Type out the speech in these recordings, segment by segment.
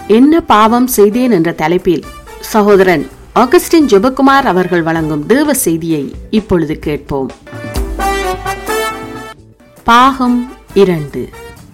என்ன பாவம் செய்தேன் என்ற தலைப்பில் சகோதரன் ஆகஸ்டின் ஜெபக்குமார் அவர்கள் வழங்கும் தேவ செய்தியை இப்பொழுது கேட்போம் பாகம் இரண்டு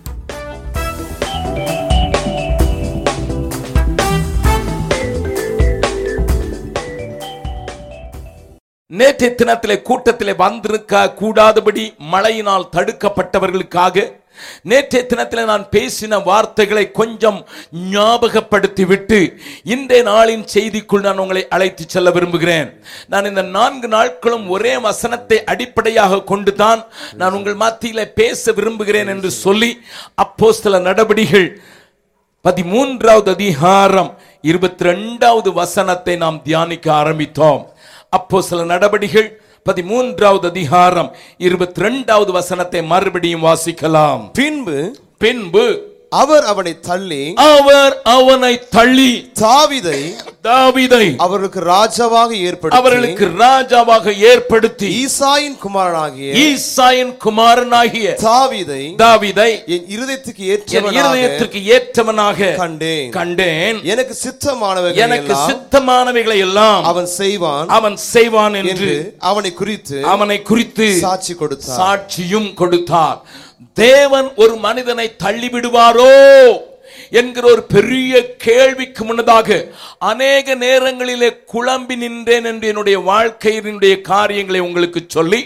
நேற்றைய தினத்திலே கூட்டத்திலே வந்திருக்க கூடாதபடி மழையினால் தடுக்கப்பட்டவர்களுக்காக நேற்றைய தினத்திலே நான் பேசின வார்த்தைகளை கொஞ்சம் ஞாபகப்படுத்தி விட்டு இன்றைய நாளின் செய்திக்குள் நான் உங்களை அழைத்து செல்ல விரும்புகிறேன் நான் இந்த நான்கு நாட்களும் ஒரே வசனத்தை அடிப்படையாக கொண்டுதான் நான் உங்கள் மத்தியிலே பேச விரும்புகிறேன் என்று சொல்லி அப்போ சில நடவடிகள் பதிமூன்றாவது அதிகாரம் இருபத்தி ரெண்டாவது வசனத்தை நாம் தியானிக்க ஆரம்பித்தோம் அப்போ சில நடவடிகள் பதிமூன்றாவது அதிகாரம் இருபத்தி ரெண்டாவது வசனத்தை மறுபடியும் வாசிக்கலாம் பின்பு பின்பு அவர் அவனை தள்ளி அவர் அவனை தள்ளி தாவிதை தாவிதை அவர்களுக்கு ராஜாவாக ஏற்படுத்தி அவர்களுக்கு ராஜாவாக ஏற்படுத்தி ஈசாயின் குமாரனாகிய ஈசாயின் குமாரனாகிய தாவிதை தாவிதை என் இருதயத்துக்கு என் ஏற்றவனாக இருதயத்திற்கு ஏற்றவனாக கண்டேன் கண்டேன் எனக்கு சித்தமானவர்கள் எனக்கு எல்லாம் சித்தமானவைகளை எல்லாம் அவன் செய்வான் அவன் செய்வான் என்று என்று அவனை குறித்து அவனை குறித்து சாட்சி கொடுத்தார் சாட்சியும் கொடுத்தார் தேவன் ஒரு மனிதனை தள்ளிவிடுவாரோ என்கிற ஒரு பெரிய கேள்விக்கு முன்னதாக அநேக நேரங்களிலே குழம்பி நின்றேன் என்று என்னுடைய வாழ்க்கையினுடைய காரியங்களை உங்களுக்கு சொல்லி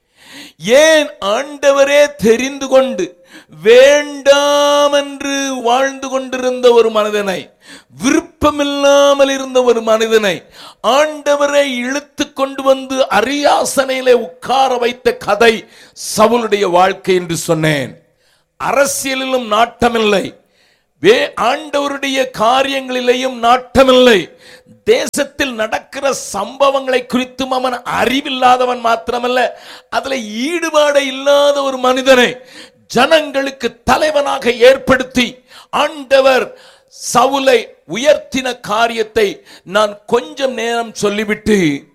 ஏன் ஆண்டவரே தெரிந்து கொண்டு வேண்டாம் என்று வாழ்ந்து கொண்டிருந்த ஒரு மனிதனை விருப்பமில்லாமல் இருந்த ஒரு மனிதனை ஆண்டவரை இழுத்து கொண்டு வந்து அரியாசனையிலே உட்கார வைத்த கதை சவுளுடைய வாழ்க்கை என்று சொன்னேன் அரசியலிலும் நாட்டமில்லை வே ஆண்டவருடைய காரியங்களிலேயும் நாட்டமில்லை தேசத்தில் நடக்கிற சம்பவங்களை குறித்தும் அவன் அறிவில்லாதவன் மாத்திரமல்ல அதுல ஈடுபாடு இல்லாத ஒரு மனிதனை ஜனங்களுக்கு தலைவனாக ஏற்படுத்தி ஆண்டவர் சவுலை உயர்த்தின காரியத்தை நான் கொஞ்சம் நேரம் சொல்லிவிட்டு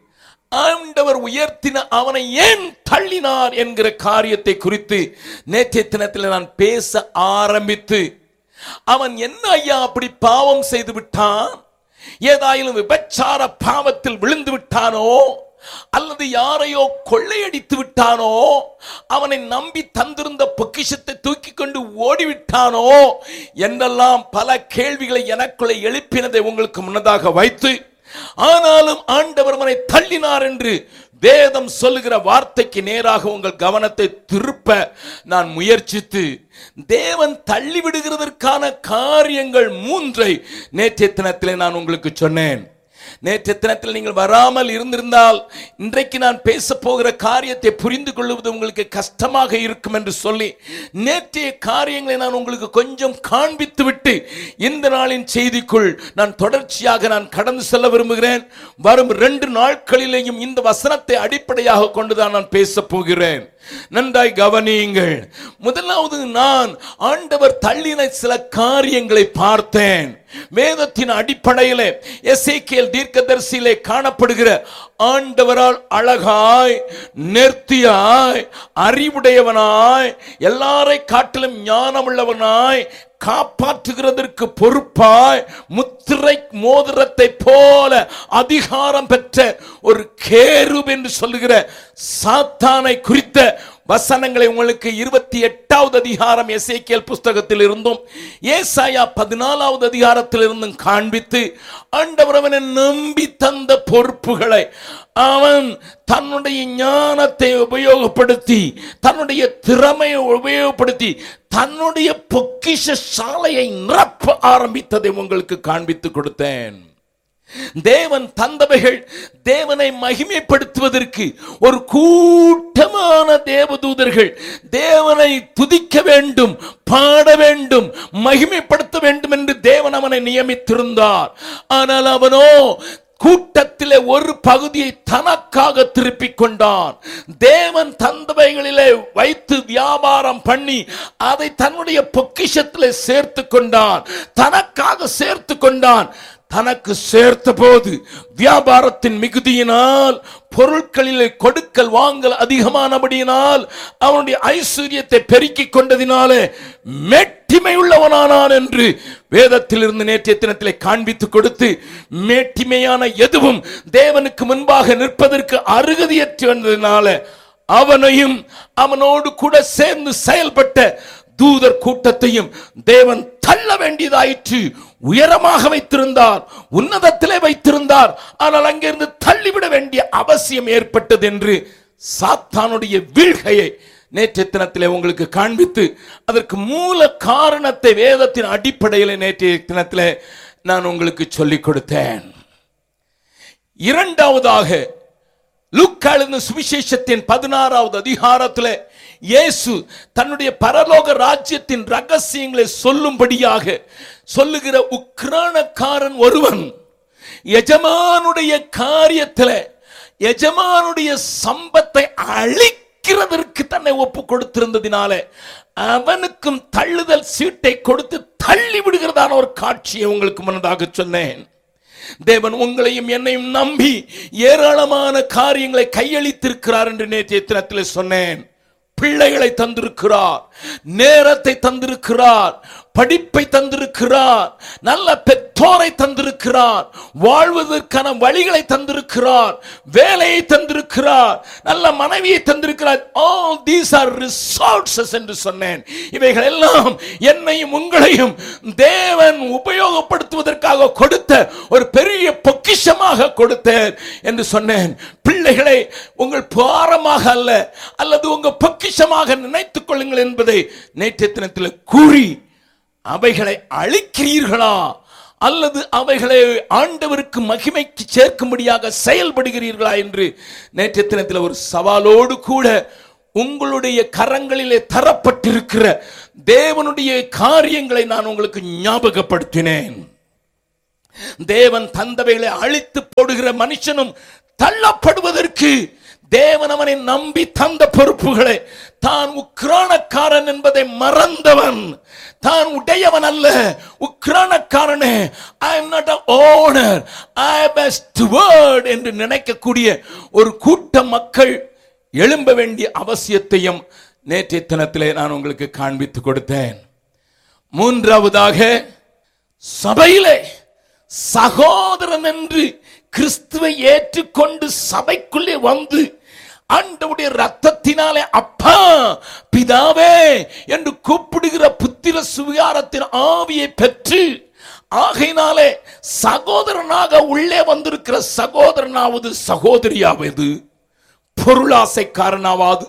ஆண்டவர் உயர்த்தின அவனை ஏன் தள்ளினார் என்கிற காரியத்தை குறித்து நேற்றைய தினத்தில் நான் பேச ஆரம்பித்து அவன் என்ன ஐயா அப்படி பாவம் செய்து விட்டான் ஏதாயிலும் விபச்சார பாவத்தில் விழுந்து விட்டானோ அல்லது யாரையோ கொள்ளையடித்து விட்டானோ அவனை நம்பி தந்திருந்த பொக்கிஷத்தை தூக்கி கொண்டு ஓடிவிட்டானோ என்றெல்லாம் பல கேள்விகளை எனக்குள்ளே எழுப்பினதை உங்களுக்கு முன்னதாக வைத்து ஆனாலும் ஆண்டவர் அவனை தள்ளினார் என்று வேதம் சொல்லுகிற வார்த்தைக்கு நேராக உங்கள் கவனத்தை திருப்ப நான் முயற்சித்து தேவன் தள்ளி விடுகிறதற்கான காரியங்கள் மூன்றை நேற்றைய தினத்திலே நான் உங்களுக்கு சொன்னேன் நேற்றைய தினத்தில் நீங்கள் வராமல் இருந்திருந்தால் இன்றைக்கு நான் பேச போகிற காரியத்தை புரிந்து கொள்வது உங்களுக்கு கஷ்டமாக இருக்கும் என்று சொல்லி நேற்றைய காரியங்களை நான் உங்களுக்கு கொஞ்சம் காண்பித்து விட்டு இந்த நாளின் செய்திக்குள் நான் தொடர்ச்சியாக நான் கடந்து செல்ல விரும்புகிறேன் வரும் ரெண்டு நாட்களிலேயும் இந்த வசனத்தை அடிப்படையாக கொண்டுதான் நான் பேச போகிறேன் நன்றாய் கவனியுங்கள் முதலாவது நான் ஆண்டவர் தள்ளின சில காரியங்களை பார்த்தேன் வேதத்தின் அடிப்படையிலே எசேக்கியல் தீர்க்கதரிசியிலே காணப்படுகிற ஆண்டவரால் அழகாய் நேர்த்தியாய் அறிவுடையவனாய் எல்லாரை காட்டிலும் ஞானமுள்ளவனாய் காப்பாற்றுகிறதற்கு பொறுப்பாய் முத்திரை மோதிரத்தை போல அதிகாரம் பெற்ற ஒரு கேருப் என்று சொல்லுகிற சாத்தானை குறித்த வசனங்களை உங்களுக்கு இருபத்தி எட்டாவது அதிகாரம் எசேக்கியல் புஸ்தகத்தில் இருந்தும் ஏசாயா பதினாலாவது அதிகாரத்தில் இருந்தும் காண்பித்து ஆண்டவர் அவனை நம்பி தந்த பொறுப்புகளை அவன் தன்னுடைய ஞானத்தை உபயோகப்படுத்தி தன்னுடைய திறமையை உபயோகப்படுத்தி தன்னுடைய பொக்கிஷ சாலையை நிரப்ப ஆரம்பித்ததை உங்களுக்கு காண்பித்து கொடுத்தேன் தேவன் தந்தவைகள் தேவனை மகிமைப்படுத்துவதற்கு ஒரு கூட்டமான தேவதூதர்கள் தேவனை துதிக்க வேண்டும் பாட வேண்டும் மகிமைப்படுத்த வேண்டும் என்று தேவன் அவனை நியமித்திருந்தார் ஆனால் அவனோ கூட்டத்திலே ஒரு பகுதியை தனக்காக திருப்பிக் கொண்டான் தேவன் தந்தவைகளிலே வைத்து வியாபாரம் பண்ணி அதை தன்னுடைய பொக்கிஷத்திலே சேர்த்து கொண்டான் தனக்காக சேர்த்து கொண்டான் தனக்கு சேர்த்த போது வியாபாரத்தின் மிகுதியினால் பொருட்களிலே கொடுக்கல் வாங்கல் அதிகமானபடியினால் அவனுடைய ஐஸ்வர்யத்தை பெருக்கிக் கொண்டதினாலே மெட்டி மேட்டிமை உள்ளவனானான் என்று வேதத்திலிருந்து நேற்றைய தினத்திலே காண்பித்து கொடுத்து மேட்டிமையான எதுவும் தேவனுக்கு முன்பாக நிற்பதற்கு அருகதையற்றதுனால அவனையும் அவனோடு கூட சேர்ந்து செயல்பட்ட தூதர் கூட்டத்தையும் தேவன் தள்ள வேண்டியதாயிற்று உயரமாக வைத்திருந்தார் உன்னதத்திலே வைத்திருந்தார் ஆனால் அங்கிருந்து தள்ளிவிட வேண்டிய அவசியம் ஏற்பட்டது என்று சாத்தானுடைய வீழ்கையை நேற்றைய தினத்திலே உங்களுக்கு காண்பித்து அதற்கு மூல காரணத்தை வேதத்தின் அடிப்படையில் நேற்றைய தினத்திலே நான் உங்களுக்கு சொல்லிக் கொடுத்தேன் இரண்டாவதாக லுக்காளுந்த சுவிசேஷத்தின் பதினாறாவது அதிகாரத்தில் இயேசு தன்னுடைய பரலோக ராஜ்யத்தின் ரகசியங்களை சொல்லும்படியாக சொல்லுகிற உக்ரானக்காரன் ஒருவன் எஜமானுடைய காரியத்தில் எஜமானுடைய சம்பத்தை அழிக்கிறதற்கு தன்னை ஒப்பு கொடுத்திருந்ததினால அவனுக்கும் தள்ளுதல் சீட்டை கொடுத்து தள்ளி விடுகிறதான ஒரு காட்சியை உங்களுக்கு முன்னதாக சொன்னேன் தேவன் உங்களையும் என்னையும் நம்பி ஏராளமான காரியங்களை கையளித்திருக்கிறார் என்று நேற்றைய தினத்தில் சொன்னேன் பிள்ளைகளை தந்திருக்கிறார் நேரத்தை தந்திருக்கிறார் படிப்பை தந்திருக்கிறார் நல்ல பெற்றோரை தந்திருக்கிறார் வாழ்வதற்கான வழிகளை தந்திருக்கிறார் வேலையை தந்திருக்கிறார் நல்ல மனைவியை தந்திருக்கிறார் ஆல் தீஸ் ஆர் ரிசோர்சஸ் என்று சொன்னேன் இவைகள் எல்லாம் என்னையும் உங்களையும் தேவன் உபயோகப்படுத்துவதற்காக கொடுத்த ஒரு பெரிய பொக்கிஷமாக கொடுத்தார் என்று சொன்னேன் பிள்ளைகளை உங்கள் பாரமாக அல்ல அல்லது உங்க பொக்கிஷமாக நினைத்துக் கொள்ளுங்கள் என்பதை நேற்றைய தினத்தில் கூறி அவைகளை அழிக்கிறீர்களா அல்லது அவைகளை ஆண்டவருக்கு மகிமைக்கு சேர்க்கும்படியாக செயல்படுகிறீர்களா என்று நேற்றைய தினத்தில் ஒரு சவாலோடு கூட உங்களுடைய கரங்களிலே தரப்பட்டிருக்கிற தேவனுடைய காரியங்களை நான் உங்களுக்கு ஞாபகப்படுத்தினேன் தேவன் தந்தவைகளை அழித்து போடுகிற மனுஷனும் தள்ளப்படுவதற்கு தேவன் அவனை நம்பி தந்த பொறுப்புகளை தான் உக்ரானக்காரன் என்பதை மறந்தவன் தான் உடையவன் அல்ல உக்ரானக்காரனே I am not owner I am steward என்று நினைக்கக்கூடிய ஒரு கூட்ட மக்கள் எழும்ப வேண்டிய அவசியத்தையும் நேற்றைய தினத்திலே நான் உங்களுக்கு காண்பித்து கொடுத்தேன் மூன்றாவதாக சபையிலே சகோதரன் என்று கிறிஸ்துவை ஏற்றுக்கொண்டு சபைக்குள்ளே வந்து ஆண்டவுடைய ரத்தத்தினாலே அப்பா பிதாவே என்று கூப்பிடுகிற புத்திர சுவிகாரத்தின் ஆவியை பெற்று ஆகையினாலே சகோதரனாக உள்ளே வந்திருக்கிற சகோதரனாவது சகோதரியாவது பொருளாசைக்காரனாவது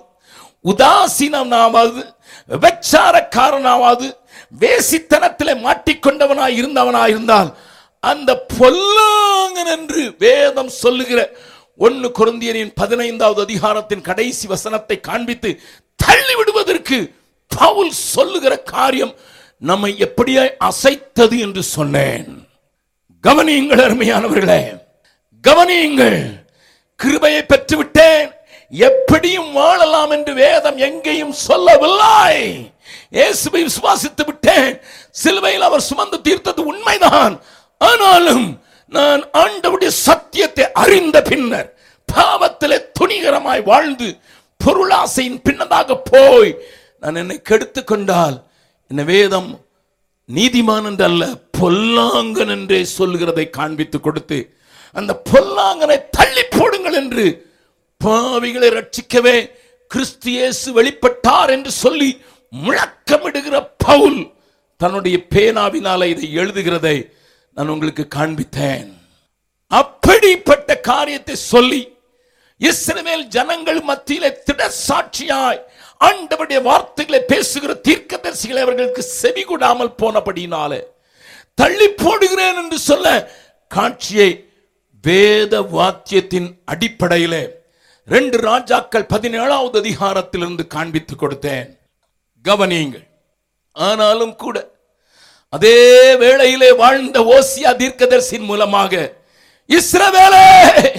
உதாசீனனாவது விபச்சாரக்காரனாவது வேசித்தனத்திலே மாட்டிக்கொண்டவனாய் இருந்தவனாய் இருந்தால் அந்த பொல்லாங்கன் என்று வேதம் சொல்லுகிற ஒன்னு குருந்தியரின் பதினைந்தாவது அதிகாரத்தின் கடைசி வசனத்தை காண்பித்து தள்ளி விடுவதற்கு பவுல் சொல்லுகிற காரியம் நம்மை எப்படியாய் அசைத்தது என்று சொன்னேன் கவனியுங்கள் அருமையானவர்களே கவனியுங்கள் கிருபையை பெற்றுவிட்டேன் எப்படியும் வாழலாம் என்று வேதம் எங்கேயும் சொல்லவில்லை இயேசுவை விசுவாசித்து விட்டேன் சிலுவையில் அவர் சுமந்து தீர்த்தது உண்மைதான் ஆனாலும் நான் ஆண்டவுடைய சத்தியத்தை அறிந்த பின்னர் பாவத்திலே துணிகரமாய் வாழ்ந்து பொருளாசையின் பின்னதாக போய் நான் என்னை கெடுத்து கொண்டால் என்ன வேதம் நீதிமான் என்று அல்ல பொல்லாங்கன் என்றே சொல்லுகிறதை காண்பித்து கொடுத்து அந்த பொல்லாங்கனை தள்ளி போடுங்கள் என்று பாவிகளை ரட்சிக்கவே கிறிஸ்து இயேசு வெளிப்பட்டார் என்று சொல்லி முழக்கமிடுகிற பவுல் தன்னுடைய பேனாவினால இதை எழுதுகிறதை நான் உங்களுக்கு காண்பித்தேன் அப்படிப்பட்ட காரியத்தை சொல்லி இஸ்ரவேல் ஜனங்கள் மத்தியிலே திட சாட்சியாய் ஆண்டவருடைய வார்த்தைகளை பேசுகிற தீர்க்கதரிசிகளை அவர்களுக்கு செவி கொடாமல் போனபடினாலே தள்ளி போடுகிறேன் என்று சொல்ல காட்சியை வேத வாக்கியத்தின் அடிப்படையிலே ரெண்டு ராஜாக்கள் பதினேழாவது அதிகாரத்திலிருந்து காண்பித்து கொடுத்தேன் கவனியுங்கள் ஆனாலும் கூட அதே வேளையிலே வாழ்ந்த ஓசியா தீர்க்கதரிசியின் மூலமாக இஸ்ரவேலே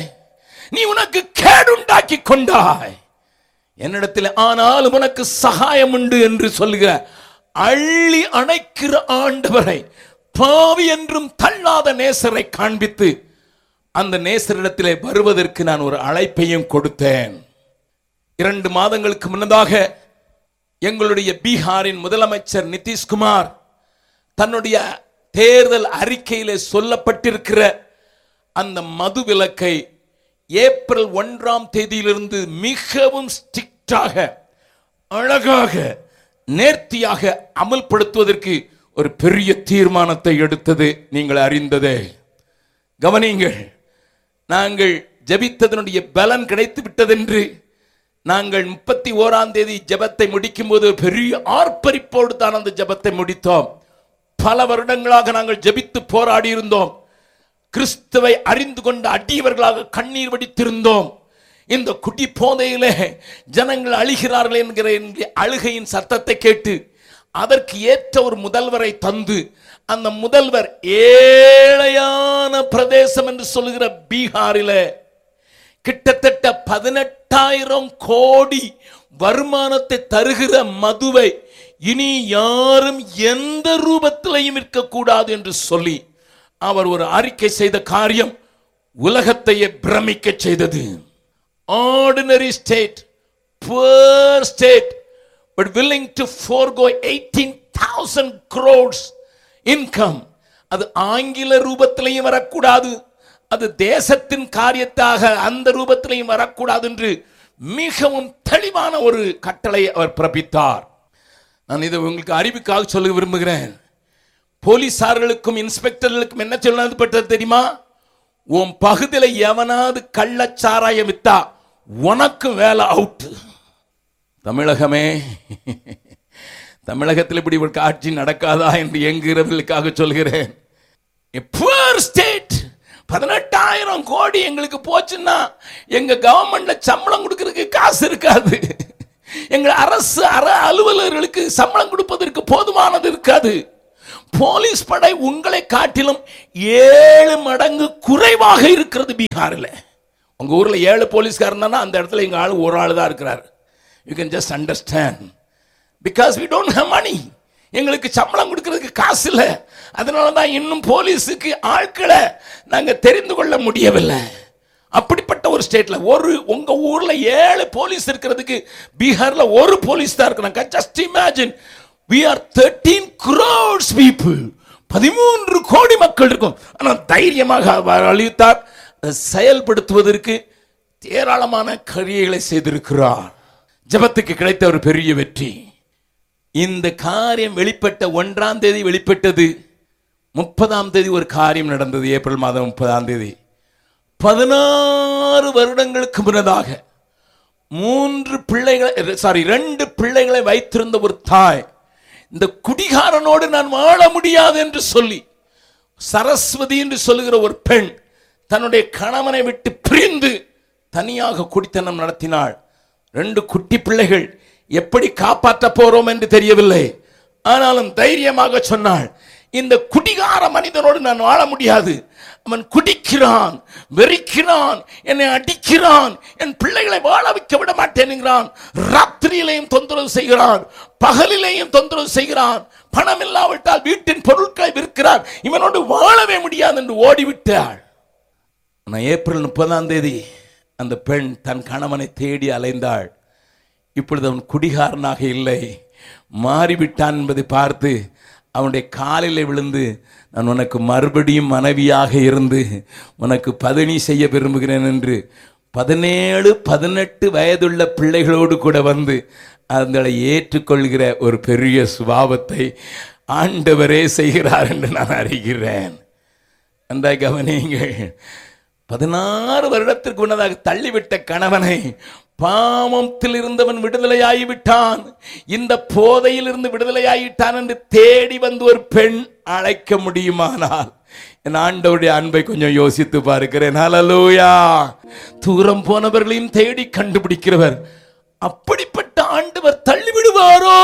நீ உனக்கு கேடுண்டாக்கி கொண்டாய் என்னிடத்தில் ஆனாலும் உனக்கு சகாயம் உண்டு என்று சொல்லுகிற அள்ளி அணைக்கிற ஆண்டவரை பாவி என்றும் தள்ளாத நேசரை காண்பித்து அந்த நேசரிடத்திலே வருவதற்கு நான் ஒரு அழைப்பையும் கொடுத்தேன் இரண்டு மாதங்களுக்கு முன்னதாக எங்களுடைய பீகாரின் முதலமைச்சர் நிதிஷ்குமார் தன்னுடைய தேர்தல் அறிக்கையிலே சொல்லப்பட்டிருக்கிற அந்த மது விலக்கை ஏப்ரல் ஒன்றாம் தேதியிலிருந்து மிகவும் ஸ்ட்ரிக்டாக அழகாக நேர்த்தியாக அமல்படுத்துவதற்கு ஒரு பெரிய தீர்மானத்தை எடுத்தது நீங்கள் அறிந்ததே கவனியுங்கள் நாங்கள் ஜெபித்ததனுடைய பலன் கிடைத்து விட்டதென்று நாங்கள் முப்பத்தி ஓராம் தேதி ஜெபத்தை முடிக்கும் போது பெரிய ஆர்ப்பரிப்போடு தான் அந்த ஜெபத்தை முடித்தோம் பல வருடங்களாக நாங்கள் ஜெபித்து போராடி இருந்தோம் கிறிஸ்துவை அறிந்து கொண்ட அடியவர்களாக கண்ணீர் வடித்திருந்தோம் இந்த குடி போதையிலே ஜனங்கள் அழுகிறார்கள் என்கிற என்கிற அழுகையின் சத்தத்தை கேட்டு அதற்கு ஏற்ற ஒரு முதல்வரை தந்து அந்த முதல்வர் ஏழையான பிரதேசம் என்று சொல்லுகிற பீகாரிலே கிட்டத்தட்ட பதினெட்டாயிரம் கோடி வருமானத்தை தருகிற மதுவை இனி யாரும் எந்த ரூபத்திலையும் இருக்கக்கூடாது என்று சொல்லி அவர் ஒரு அறிக்கை செய்த காரியம் உலகத்தையே பிரமிக்க செய்தது ordinary state poor state but willing to forego eighteen thousand crores income அது ஆங்கில ரூபத்திலையும் வரக்கூடாது அது தேசத்தின் காரியத்தாக அந்த ரூபத்திலையும் வரக்கூடாது என்று மிகவும் தெளிவான ஒரு கட்டளை அவர் பிறப்பித்தார் நான் இதை உங்களுக்கு அறிவுக்காக சொல்ல விரும்புகிறேன் போலீசார்களுக்கும் இன்ஸ்பெக்டர்களுக்கும் என்ன சொல்லப்பட்டது தெரியுமா உன் பகுதியில் எவனாவது கள்ளச்சாராயம் வித்தா உனக்கு வேலை அவுட் தமிழகமே தமிழகத்தில் இப்படி ஒரு காட்சி நடக்காதா என்று என்கிறவர்களுக்காக சொல்கிறேன் ஸ்டேட் பதினெட்டாயிரம் கோடி எங்களுக்கு போச்சுன்னா எங்க கவர்மெண்ட்ல சம்பளம் கொடுக்கறதுக்கு காசு இருக்காது எங்க அரசு அற அலுவலர்களுக்கு சம்பளம் கொடுப்பதற்கு போதுமானது இருக்காது போலீஸ் படை உங்களை காட்டிலும் ஏழு மடங்கு குறைவாக இருக்கிறது பீகாரில் உங்க ஊர்ல ஏழு போலீஸ்கார் இருந்தானா அந்த இடத்துல எங்க ஆள் ஒரு ஆள் தான் இருக்கிறார் you can just understand because we don't have money எங்களுக்கு சம்பளம் கொடுக்கறதுக்கு காசு இல்லை அதனால தான் இன்னும் போலீஸுக்கு ஆட்களை நாங்க தெரிந்து கொள்ள முடியவில்லை அப்படிப்பட்ட ஒரு ஸ்டேட்ல ஒரு உங்க ஊர்ல ஏழு போலீஸ் இருக்கிறதுக்கு பீகார்ல ஒரு போலீஸ் தான் இருக்கிறாங்க just imagine we are 13 crores people பதிமூன்று கோடி மக்கள் இருக்கும் ஆனால் தைரியமாக அவர் அளித்தார் அதை செயல்படுத்துவதற்கு ஏராளமான கரியைகளை செய்திருக்கிறார் ஜெபத்துக்கு கிடைத்த ஒரு பெரிய வெற்றி இந்த காரியம் வெளிப்பட்ட ஒன்றாம் தேதி வெளிப்பட்டது முப்பதாம் தேதி ஒரு காரியம் நடந்தது ஏப்ரல் மாதம் முப்பதாம் தேதி பதினாறு வருடங்களுக்கு முன்னதாக மூன்று பிள்ளைகளை சாரி ரெண்டு பிள்ளைகளை வைத்திருந்த ஒரு தாய் இந்த குடிகாரனோடு நான் வாழ முடியாது என்று சொல்லி சரஸ்வதி என்று சொல்லுகிற ஒரு பெண் தன்னுடைய கணவனை விட்டு பிரிந்து தனியாக குடித்தனம் நடத்தினாள் ரெண்டு குட்டி பிள்ளைகள் எப்படி காப்பாற்ற போறோம் என்று தெரியவில்லை ஆனாலும் தைரியமாக சொன்னாள் இந்த குடிகார மனிதனோடு நான் வாழ முடியாது அவன் குடிக்கிறான் வெறிக்கிறான் என்னை அடிக்கிறான் என் பிள்ளைகளை வாழ வைக்க விட மாட்டேன்கிறான் ராத்திரியிலையும் தொந்தரவு செய்கிறான் பகலிலேயும் தொந்தரவு செய்கிறான் பணம் இல்லாவிட்டால் வீட்டின் பொருட்களை விற்கிறான் இவனோடு வாழவே முடியாது என்று ஓடிவிட்டாள் ஆனால் ஏப்ரல் முப்பதாம் தேதி அந்த பெண் தன் கணவனை தேடி அலைந்தாள் இப்பொழுது அவன் குடிகாரனாக இல்லை மாறிவிட்டான் என்பதை பார்த்து அவனுடைய காலில் விழுந்து நான் உனக்கு மறுபடியும் மனைவியாக இருந்து உனக்கு பதனி செய்ய விரும்புகிறேன் என்று பதினேழு பதினெட்டு வயதுள்ள பிள்ளைகளோடு கூட வந்து அதங்களை ஏற்றுக்கொள்கிற ஒரு பெரிய சுபாவத்தை ஆண்டவரே செய்கிறார் என்று நான் அறிகிறேன் அந்த கவனியுங்கள் பதினாறு வருடத்திற்கு முன்னதாக தள்ளிவிட்ட கணவனை பாவத்தில் இருந்தவன் விடுதலையாகி விட்டான் இந்த போதையில் இருந்து விடுதலையாகிட்டான் என்று தேடி வந்து ஒரு பெண் அழைக்க முடியுமானால் என் ஆண்டவருடைய அன்பை கொஞ்சம் யோசித்து பார்க்கிறேன் ஹalleluya தூரம் போனவர்களையும் தேடி கண்டுபிடிக்கிறவர் அப்படிப்பட்ட ஆண்டவர் தள்ளி விடுவாரோ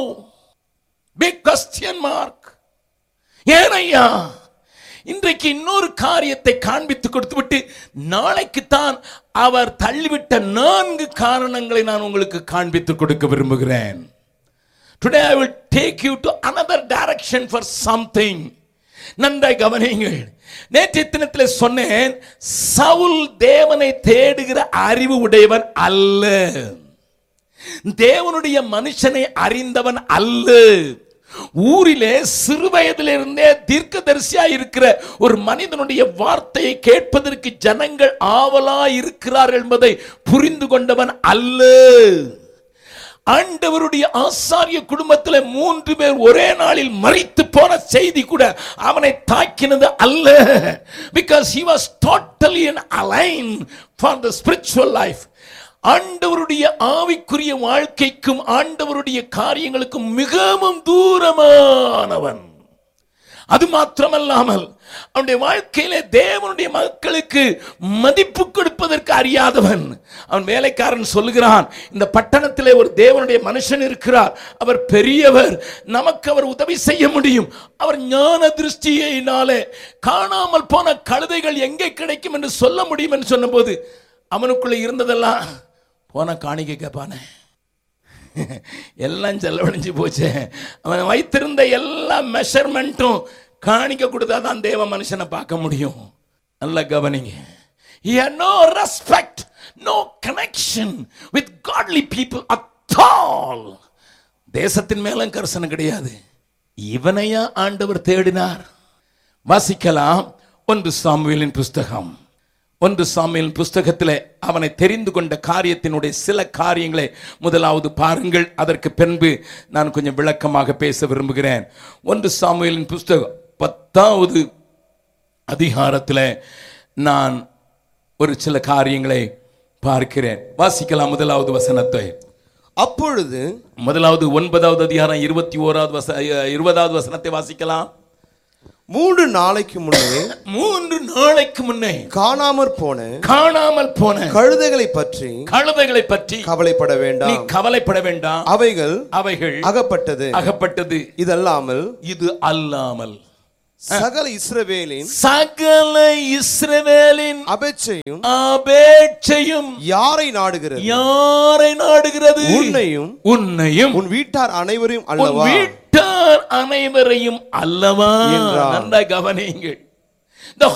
பிக் கொஸ்டியன் மார்க் ஏனையா இன்றைக்கு இன்னொரு காரியத்தை காண்பித்து கொடுத்துவிட்டு நாளைக்குத்தான் அவர் தள்ளிவிட்ட நான்கு காரணங்களை நான் உங்களுக்கு காண்பித்து கொடுக்க விரும்புகிறேன் today I will take you to another direction for something நன்றாய் கவனியுங்கள் நேற்றைய தினத்தில் சொன்னேன் சவுல் தேவனை தேடுகிற அறிவு உடையவன் அல்ல தேவனுடைய மனுஷனை அறிந்தவன் அல்ல ஊரிலே சிறு வயதிலிருந்தே தீர்க்கதரிசியா இருக்கிற ஒரு மனிதனுடைய வார்த்தையை கேட்பதற்கு ஜனங்கள் ஆவலா இருக்கிறார்கள் என்பதை புரிந்து கொண்டவன் அல்ல ஆண்டவருடைய ஆசாரிய குடும்பத்தில் மூன்று பேர் ஒரே நாளில் மறித்து போன செய்தி கூட அவனை தாக்கினது அல்ல because he was totally in align for the spiritual life ஆண்டவருடைய ஆவிக்குரிய வாழ்க்கைக்கும் ஆண்டவருடைய காரியங்களுக்கும் மிகவும் தூரமானவன் அது மாத்திரமல்லாமல் அவனுடைய வாழ்க்கையிலே தேவனுடைய மக்களுக்கு மதிப்பு கொடுப்பதற்கு அறியாதவன் அவன் வேலைக்காரன் சொல்லுகிறான் இந்த பட்டணத்திலே ஒரு தேவனுடைய மனுஷன் இருக்கிறார் அவர் பெரியவர் நமக்கு அவர் உதவி செய்ய முடியும் அவர் ஞான திருஷ்டியினாலே காணாமல் போன கழுதைகள் எங்கே கிடைக்கும் என்று சொல்ல முடியும் என்று சொன்னபோது அவனுக்குள்ள இருந்ததெல்லாம் போன காணிக்கை கேட்பானே எல்லாம் செலவழிஞ்சு போச்சு அவன் வைத்திருந்த எல்லா மெஷர்மெண்ட்டும் காணிக்க கொடுத்தா தான் தேவ மனுஷனை பார்க்க முடியும் நல்ல கவனிங்க He had no respect, no connection with godly people at all. தேசத்தின் மேலும் கரிசனம் கிடையாது இவனையா ஆண்டவர் தேடினார் வாசிக்கலாம் ஒன்று சாமுவேலின் புஸ்தகம் ஒன்று சாமியின் புஸ்தகத்திலே அவனை தெரிந்து கொண்ட காரியத்தினுடைய சில காரியங்களை முதலாவது பாருங்கள் அதற்கு பின்பு நான் கொஞ்சம் விளக்கமாக பேச விரும்புகிறேன் ஒன்று சாமுவேலின் புஸ்தகம் பத்தாவது அதிகாரத்தில் நான் ஒரு சில காரியங்களை பார்க்கிறேன் வாசிக்கலாம் முதலாவது வசனத்தை அப்பொழுது முதலாவது ஒன்பதாவது அதிகாரம் இருபத்தி ஓராவது வச இருபதாவது வசனத்தை வாசிக்கலாம் மூன்று நாளைக்கு முன்னே மூன்று நாளைக்கு முன்னே காணாமற் போன காணாமல் போன கழுதைகளை பற்றி கழுதைகளை பற்றி கவலைப்பட நீ வேண்டாம் கவலைப்பட வேண்டாம் அவைகள் அவைகள் அகப்பட்டது அகப்பட்டது இதல்லாமல் இது அல்லாமல் சகல இஸ்ரவேலின் சகல இஸ்ரவேலின் அபேட்சையும் அபேட்சையும் யாரை நாடுகிறது யாரை நாடுகிறது உன்னையும் உன்னையும் உன் வீட்டார் அனைவரையும் உன் அல்லவா வீட்டார் அனைவரையும் அல்லவா என்றார். நன்றா கவனியுங்கள்